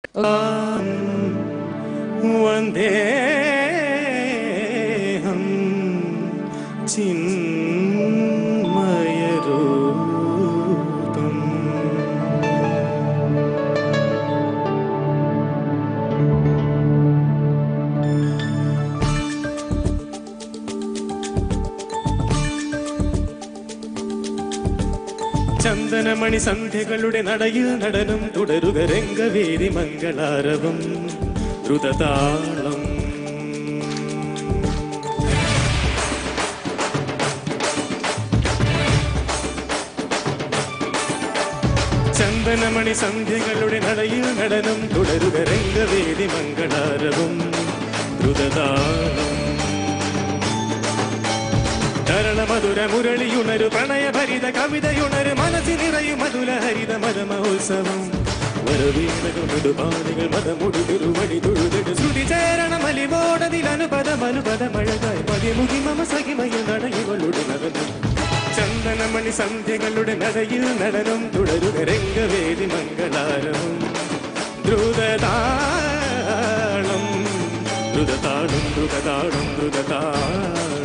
വന്ദേഹം ചിന്മയരൂപം ചന്ദനമണി സന്ധ്യകളുടെ നടയിൽ നടനം തുടരുക രംഗവേദി മംഗളാരവം ദ്രുതതാളം ചന്ദനമണി സന്ധ്യകളുടെ നടയിൽ നടനം തുടരുക രംഗവേദി മംഗളാരവം ദ്രുതതാളം ധരണ മധുര മുരളിയുണരു പ്രണയഭരിത കവിതയുണരു മനസ്സി നിറയും മധുര ഹരിത മത മഹോത്സവം വരവീണകൾ മതമുടി തിരുവടി തൊഴുതിട്ട് ശ്രുതി ചേരണ മലിവോടതിൽ അനുപദ മനുപദ മഴകായി പതിമുഖി മമ സഖിമയ നടയുകളുടെ നടനം ചന്ദനമണി സന്ധ്യകളുടെ നടയിൽ നടനം തുടരുക രംഗവേദി മംഗളാരവും ദ്രുതതാളം ദ്രുതതാളം ദ്രുതതാളം ദ്രുതതാളം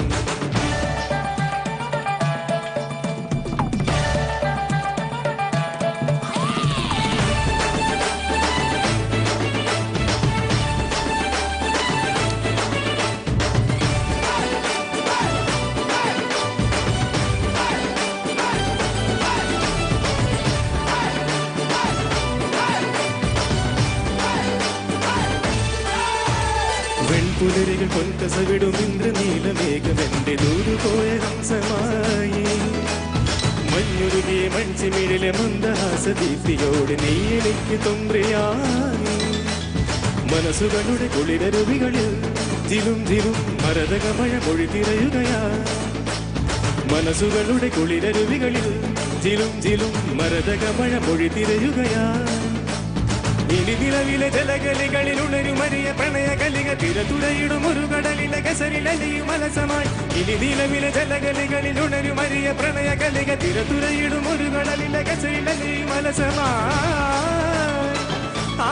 വെൺപുലരികൾ പൊൻകസവിടും ഇന്ദ്രനീലമേഘമെന്റെ ദൂരുപോയ ഹംസമായി മഞ്ഞുരുകിയ മൺചിമിഴിലെ മന്ദഹാസദീപ്തിയോട് നീ എനിക്ക് തൊമ്പ്രയായി മനസ്സുകളുടെ കുളിരരുവികളിൽ ജിലും ജിലും മരതക മഴ മൊഴി തിരയുകയാ മനസ്സുകളുടെ കുളിരരുവികളിൽ ജിലും ജിലും മരതക മഴ മൊഴി തിരയുകയാ ഇനി നിലവിലെ ജലകലികളിൽ ഉണരും മരിയ പ്രണയ കലിക തിരതുടയിടും ഒരു കടലിലെ കസരിലലിയും അലസമായി ഇനി നിലവിലെ ജലകലികളിൽ ഉണരും മരിയ പ്രണയ കലിക തിരതുടയിടും ഒരു കടലിലെ കസരിലലിയും അലസമായി ആ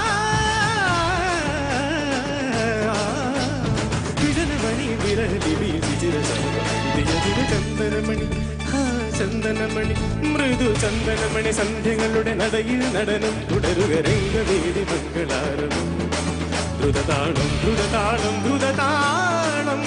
വിജനമണി വിരലി വീഴ്ചിര ചന്ദനമണി ആ ചന്ദനമണി മൃദു ചന്ദനമണി സന്ധ്യകളുടെ നടയിൽ നടനം തുടരുക രംഗവേദി മംഗളാരവും ദ്രുതതാളം ദ്രുതതാളം ദ്രുതതാളം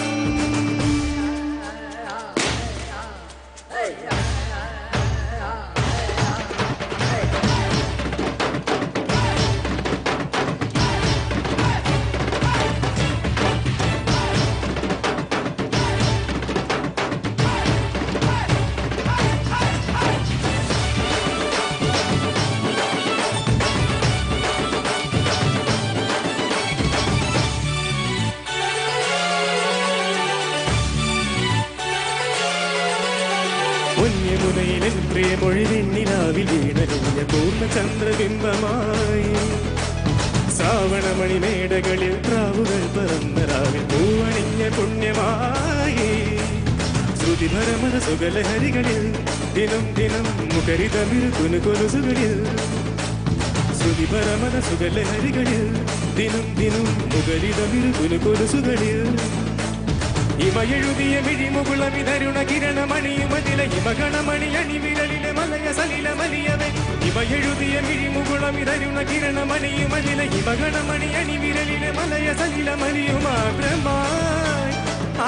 മുന്നമുനയിലെ പ്രിയമൊഴി വെണ്ണിലാവിൽ വീണലിഞ്ഞ പൂർണ്ണചന്ദ്രബിംബമായി ശ്രാവണമണി മേടകളിൽ പ്രാവുകൾ പറന്ന രാവിൽ പൂവണിഞ്ഞ പുണ്യമായി ശ്രുതിഭരമന സുഗലഹരികളിൽ ദിനം ദിനം മുഖരിതമിരു കുനുകൊലുസുകളിൽ ശ്രുതിപരമന സുഗലഹരികളിൽ ദിനം ദിനം മുഖരിതമിരു കുനുകൊലുസുകളിൽ ഇമയെഴുതിയ മിഴിമുകുളമിതരുണ കിരണമണിയുമതില ഇമഗണമണി അണിവിരലിലെ മലയ സലില മലിയവേ ഇമയെഴുതിയ മിഴിമുകുളമിതരുണ കിരണമണിയുമതില ഇമഗണമണി അണിവിരലിലെ മലയ സലില മലിയുമാത്രമായി ആ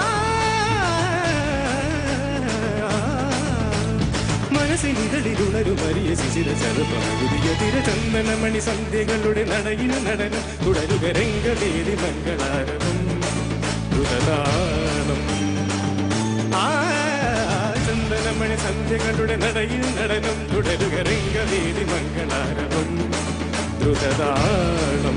മനസ്സിനിതളിലുണരു മരിയ ശിശിര ചരപുതിയ തിരചന്ദനമണി സന്ധ്യകളുടെ നടയിൽ നടനം തുടരുക രംഗവേദി മംഗളാരവും ദ്രുതതാളം ആ ചന്ദനമണി സന്ധ്യകളുടെ നടയിൽ നടനം തുടരുക രംഗവേദി മംഗളാരവം ദ്രുതതാളം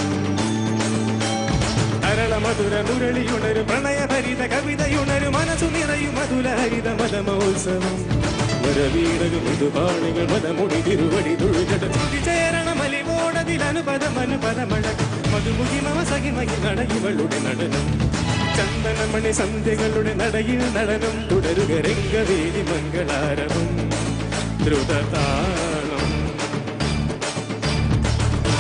അരള മധുര മുരളിയുണരു പ്രണയഭരിത കവിതയുണരു മനസ്സു നിറയും മധുര ഹരിത മതമോത്സവം വരവീടകൾ മൃദുപാണികൾ മതമുടി തിരുവടി തൊഴുകട ശ്രുതി ചേരണ മലിവോടതിൽ അനുപദം അനുപദമഴ മധുമുഖി മമ സഖിമയി നടയിവളുടെ നടനം ചന്ദനമണി സന്ധ്യകളുടെ നടയിൽ നടനം തുടരുക രംഗവേദി മംഗളാരവും ദ്രുതതാളം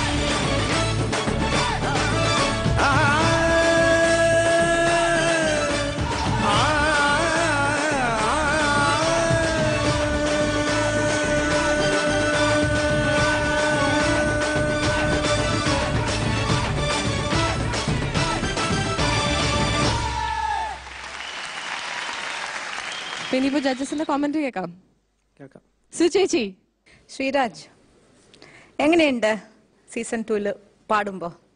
ഇനിയിപ്പോ ജഡ്ജസിന്റെ കോമന്റ് കേൾക്കാം കേൾക്കാം സു ചേച്ചി ശ്രീരാജ് എങ്ങനെയുണ്ട് സീസൺ ടൂല് പാടുമ്പോ